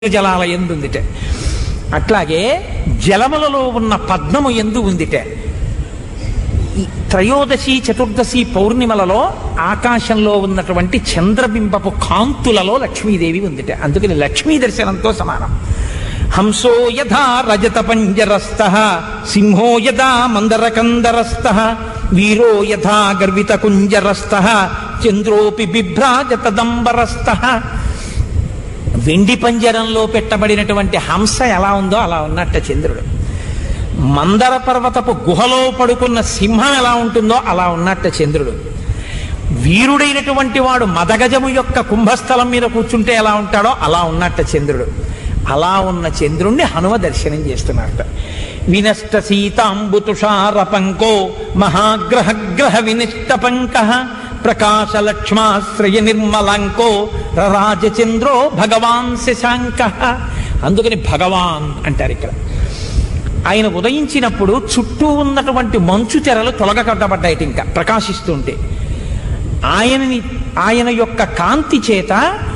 జలాల ఎందు ఉందిట అట్లాగే జలములలో ఉన్న పద్మము ఎందు ఉందిట ఈ త్రయోదశి చతుర్దశి పౌర్ణిమలలో ఆకాశంలో ఉన్నటువంటి చంద్రబింబపు కాంతులలో లక్ష్మీదేవి ఉందిట అందుకని లక్ష్మీ దర్శనంతో సమానం హంసో యథా రజత పంజరస్థ సింహో యథా మందరకందరస్థ వీరో యథా గర్విత కుంజరస్థ చంద్రోపి బిభ్రాజతదంబరస్థ వెండి పంజరంలో పెట్టబడినటువంటి హంస ఎలా ఉందో అలా ఉన్నట్ట చంద్రుడు మందర పర్వతపు గుహలో పడుకున్న సింహం ఎలా ఉంటుందో అలా ఉన్నట్ట చంద్రుడు వీరుడైనటువంటి వాడు మదగజము యొక్క కుంభస్థలం మీద కూర్చుంటే ఎలా ఉంటాడో అలా ఉన్నట్ట చంద్రుడు అలా ఉన్న చంద్రుణ్ణి హనుమ దర్శనం చేస్తున్నారట వినష్ట సీతాంబుతుషార పంకో మహాగ్రహ గ్రహ వినిష్ట పంక ప్రకాశ లక్ష్మాశ్రయ నిర్మలంకో రరాజచంద్రో భగవాన్ శశాంక అందుకని భగవాన్ అంటారు ఇక్కడ ఆయన ఉదయించినప్పుడు చుట్టూ ఉన్నటువంటి మంచు తెరలు తొలగకట్టబడ్డాయి ఇంకా ప్రకాశిస్తుంటే ఆయనని ఆయన యొక్క కాంతి చేత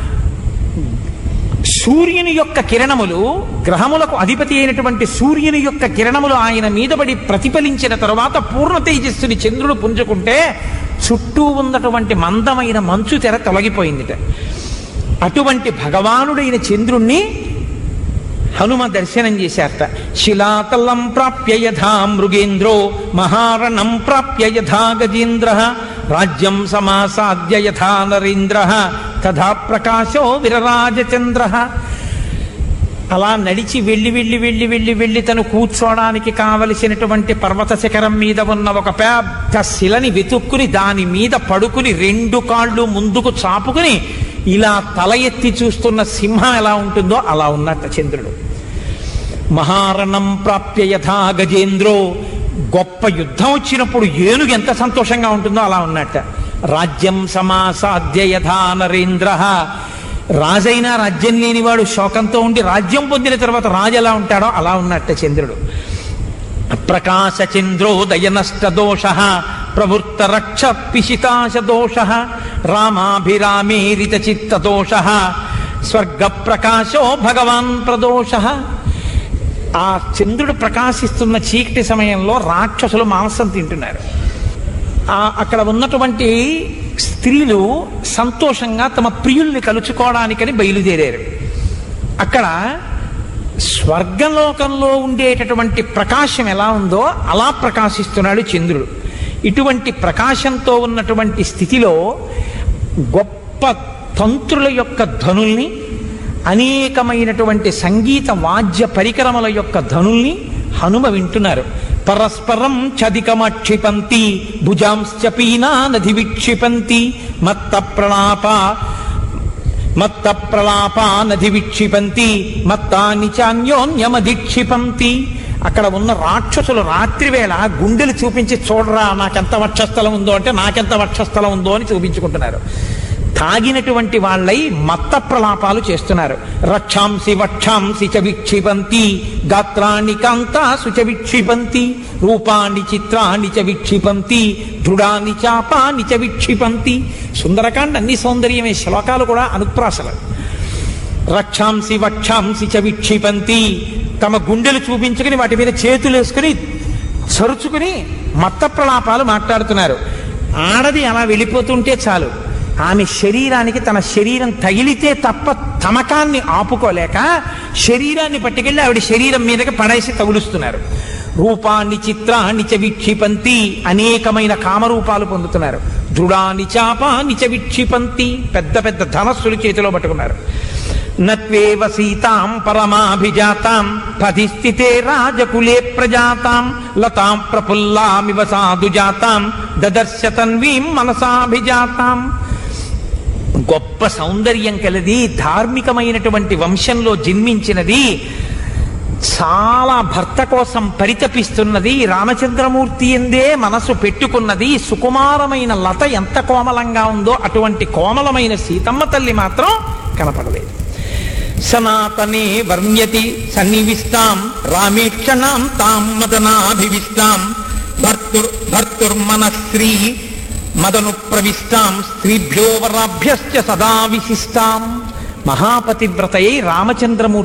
సూర్యుని యొక్క కిరణములు గ్రహములకు అధిపతి అయినటువంటి సూర్యుని యొక్క కిరణములు ఆయన మీద పడి ప్రతిఫలించిన తరువాత పూర్ణ తేజస్సుని చంద్రుడు పుంజుకుంటే చుట్టూ ఉన్నటువంటి మందమైన మంచు తెర తొలగిపోయిందిట అటువంటి భగవానుడైన చంద్రుణ్ణి హనుమ దర్శనం చేశారట శిలాతలం ప్రాప్య యథా మృగేంద్రో మహారణం ప్రాప్య యథా గజేంద్ర రాజ్యం సమాసాద్య యథా నరేంద్ర తథా ప్రకాశో విరరాజచంద్ర అలా నడిచి వెళ్ళి వెళ్ళి వెళ్ళి వెళ్ళి వెళ్ళి తను కూర్చోడానికి కావలసినటువంటి పర్వత శిఖరం మీద ఉన్న ఒక పెద్ద శిలని వెతుక్కుని దాని మీద పడుకుని రెండు కాళ్ళు ముందుకు చాపుకుని ఇలా తల ఎత్తి చూస్తున్న సింహం ఎలా ఉంటుందో అలా ఉన్నట్ట చంద్రుడు మహారణం ప్రాప్య యథా గజేంద్రో గొప్ప యుద్ధం వచ్చినప్పుడు ఏనుగు ఎంత సంతోషంగా ఉంటుందో అలా ఉన్నట్ట రాజ్యం సమాసాద్య యథా నరేంద్ర రాజైనా రాజ్యం లేనివాడు శోకంతో ఉండి రాజ్యం పొందిన తర్వాత రాజు ఎలా ఉంటాడో అలా ఉన్నట్ట చంద్రుడు ప్రకాశ చంద్రోదయ నష్ట దోష ప్రవృత్త రక్ష పిశికాశ దోష రామాభిరామేరిత చిత్త దోష స్వర్గ ప్రకాశో భగవాన్ ప్రదోష ఆ చంద్రుడు ప్రకాశిస్తున్న చీకటి సమయంలో రాక్షసులు మాంసం తింటున్నారు ఆ అక్కడ ఉన్నటువంటి స్త్రీలు సంతోషంగా తమ ప్రియుల్ని కలుచుకోవడానికని బయలుదేరారు అక్కడ స్వర్గలోకంలో ఉండేటటువంటి ప్రకాశం ఎలా ఉందో అలా ప్రకాశిస్తున్నాడు చంద్రుడు ఇటువంటి ప్రకాశంతో ఉన్నటువంటి స్థితిలో గొప్ప తంత్రుల యొక్క ధనుల్ని అనేకమైనటువంటి సంగీత వాద్య పరికరముల యొక్క ధనుల్ని హనుమ వింటున్నారు పరస్పరం చదికమక్షిపంతి భుజాంశ్చ పీనా నది విక్షిపంతి మత్త ప్రణాప మత్త ప్రలాపా నది విక్షిపంతి మత్తాని చాన్యోన్యమధిక్షిపంతి అక్కడ ఉన్న రాక్షసులు రాత్రివేళ గుండెలు చూపించి చూడరా నాకెంత వక్షస్థలం ఉందో అంటే నాకెంత వక్షస్థలం ఉందో అని చూపించుకుంటున్నారు తాగినటువంటి వాళ్ళై మత్త ప్రలాపాలు చేస్తున్నారు రక్షాంసి వక్షాంసి చ విక్షిపంతి గాత్రాణి కాంతాసు చ విక్షిపంతి రూపాన్ని చిత్రాన్ని చ విక్షిపంతి దృఢాన్ని చాపాన్ని చ విక్షిపంతి సుందరకాండ అన్ని సౌందర్యమే శ్లోకాలు కూడా అనుప్రాసలు రక్షాంసి వక్షాంసి చ విక్షిపంతి తమ గుండెలు చూపించుకుని వాటి మీద చేతులు వేసుకుని చరుచుకుని మత్త ప్రలాపాలు మాట్లాడుతున్నారు ఆడది అలా వెళ్ళిపోతుంటే చాలు ఆమె శరీరానికి తన శరీరం తగిలితే తప్ప తమకాన్ని ఆపుకోలేక శరీరాన్ని పట్టుకెళ్ళి ఆవిడ శరీరం మీదకి పడేసి తగులుస్తున్నారు రూపాన్ని చిత్రాన్ని చ విక్షిపంతి అనేకమైన కామరూపాలు పొందుతున్నారు దృఢాన్ని చాపాన్ని చ విక్షిపంతి పెద్ద పెద్ద ధనస్సులు చేతిలో పట్టుకున్నారు నత్వేవ సీతాం పరమాభిజాతాం పధిస్థితే రాజకులే ప్రజాతాం లతాం ప్రఫుల్లామివ సాధుజాతాం దదర్శ తన్వీం మనసాభిజాతాం గొప్ప సౌందర్యం కలది ధార్మికమైనటువంటి వంశంలో జన్మించినది చాలా భర్త కోసం పరితపిస్తున్నది రామచంద్రమూర్తి ఎందే మనసు పెట్టుకున్నది సుకుమారమైన లత ఎంత కోమలంగా ఉందో అటువంటి కోమలమైన సీతమ్మ తల్లి మాత్రం కనపడలేదు సనాతనే వర్ణ్యతి సన్నివిస్తాం రామేక్షణాం తాం మదనాభివిస్తాం భర్తుర్ భర్తుర్మనశ్రీ మదను ప్రవిష్టాం స్త్రీభ్యో వరాభ్యశ్చ సదా విశిష్టాం మహాపతివ్రతయై రామచంద్రమూర్తి